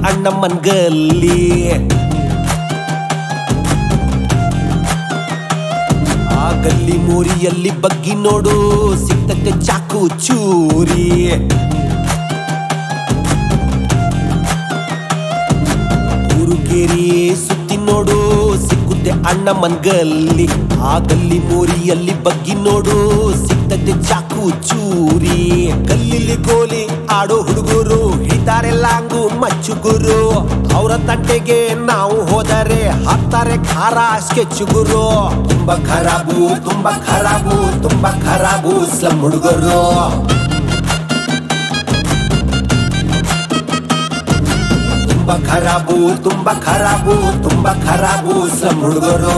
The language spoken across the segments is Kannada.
ಅಣ್ಣಮ್ಮನ್ ಗಲ್ಲಿ ಆ ಗಲ್ಲಿ ಮೋರಿಯಲ್ಲಿ ಬಗ್ಗಿ ನೋಡು ಸಿಕ್ತಕ್ಕೆ ಚಾಕು ಚೂರಿ ಊರುಗೇರಿ ಸುತ್ತಿ ನೋಡು ಸಿಕ್ಕುತ್ತೆ ಅಣ್ಣ ಮನ್ಗಲ್ಲಿ ಆ ಗಲ್ಲಿ ಮೋರಿಯಲ್ಲಿ ಬಗ್ಗಿ ನೋಡು ಸಿಕ್ತತೆ ಚಾಕು ಚೂರಿ ಗಲ್ಲಿಲಿ ಗೋಲಿ ಆಡೋ ಹುಡುಗರು ಹಿಡಿತಾರೆ ಲಾಂಗು ಮಚ್ಚುಗುರು ಅವರ ತಂಟೆಗೆ ನಾವು ಹೋದರೆ ಹಾಕ್ತಾರೆ ಖಾರ ಸ್ಕೆಚ್ಚುಗುರು ತುಂಬಾ ಖರಾಬು ತುಂಬಾ ಖರಾಬು ತುಂಬಾ ಖರಾಬು ಸ್ಲಮ್ ಹುಡುಗರು ತುಂಬಾ ಖರಾಬು ತುಂಬಾ ಖರಾಬು ತುಂಬಾ ಖರಾಬು ಸ್ಲಮ್ ಹುಡುಗರು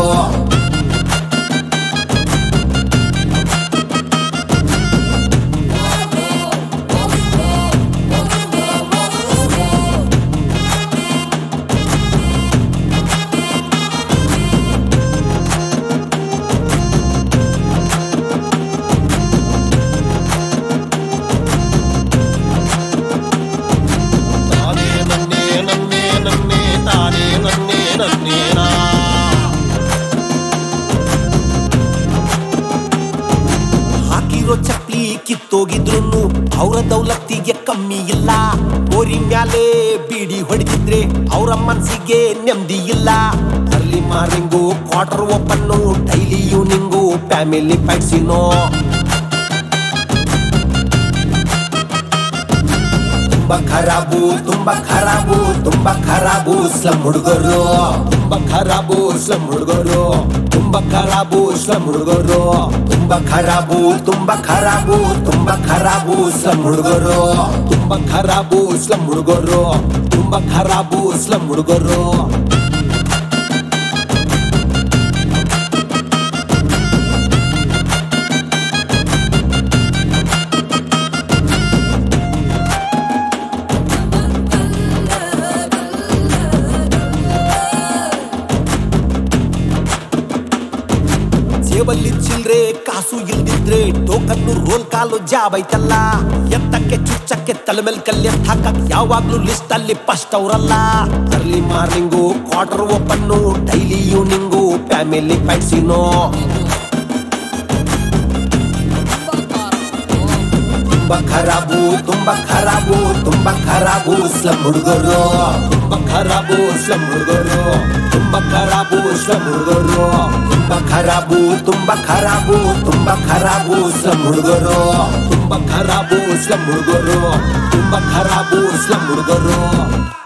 ತಾನೇ ನನ್ನೇ ನನ್ನೇ ನನ್ನೇ ತಾನೇ ನನ್ನೇ ನನ್ನೇನಾ ಹಾಕಿರೋ ಚಪ್ಲಿ ಕಿತ್ತೋಗಿದ್ರು ಅವರ ದೌಲತ್ತಿಗೆ ಕಮ್ಮಿ ಇಲ್ಲ ಮೋರಿ ಮ್ಯಾಲೆ ಬೀಡಿ ಹೊಡೆದಿದ್ರೆ ಅವರ ಮನ್ಸಿಗೆ ನೆಮ್ಮದಿ ಇಲ್ಲ early morning quarter open daily evening family ಪೈಸಿನೋ ತುಂಬಾ ಖರಾಬು ತುಂಬಾ ಖರಾಬು ತುಂಬಾ ಖರಾಬು ಸ್ಲಮ್ ಹುಡುಗರು ತುಂಬಾ ಖರಾಬು ಸ್ಲಮ್ ಹುಡುಗರು ತುಂಬಾ ಖರಾಬು ಸ್ಲಮ್ ಹುಡುಗರು ತುಂಬಾ ಖರಾಬು ತುಂಬಾ ಖರಾಬು ತುಂಬಾ ಖರಾಬು ಸ್ಲಮ್ ಹುಡುಗರು ತುಂಬಾ ಖರಾಬು ಸ್ಲಮ್ ಹುಡುಗರು ತುಂಬಾ ಖರಾಬು ಸ್ಲಮ್ ಹುಡುಗರು ಜೇಬಲ್ಲಿ ಚಿಲ್ರೆ ಕಾಸು ಇಲ್ದಿದ್ರೆ ಟೋಕನ್ನು ರೋಲ್ ಕಾಲು ಜಾಬ್ ಐತಲ್ಲ ಎತ್ತಕ್ಕೆ ಚುಚ್ಚಕ್ಕೆ ತಲೆ ಮೇಲೆ ಕಲ್ಲೆತ್ ಹಾಕಕ್ ಯಾವಾಗ್ಲೂ ಲಿಸ್ಟ್ ಅಲ್ಲಿ ಫಸ್ಟ್ ಅವರಲ್ಲ early morning quarter open daily evening family ಪೈಸಿನೋ ತುಂಬಾ ಖರಾಬು ತುಂಬಾ ಖರಾಬು ತುಂಬಾ ಖರಾಬು ಸ್ಲಮ್ ಹುಡುಗರು ತುಂಬಾ ಖರಾಬು ಸ್ಲಮ್ ಹುಡುಗರು ತುಂಬಾ ಖರಾಬು ಸ್ಲಮ್ ಹುಡುಗರು ತುಂಬಾ ಖರಾಬು ತುಂಬಾ ಖರಾಬು ತುಂಬಾ ಖರಾಬು ಸ್ಲಮ್ ಹುಡುಗರು ತುಂಬಾ ಖರಾಬು ಸ್ಲಮ್ ಹುಡುಗರು ತುಂಬಾ ಖರಾಬು ಸ್ಲಮ್ ಹುಡುಗರು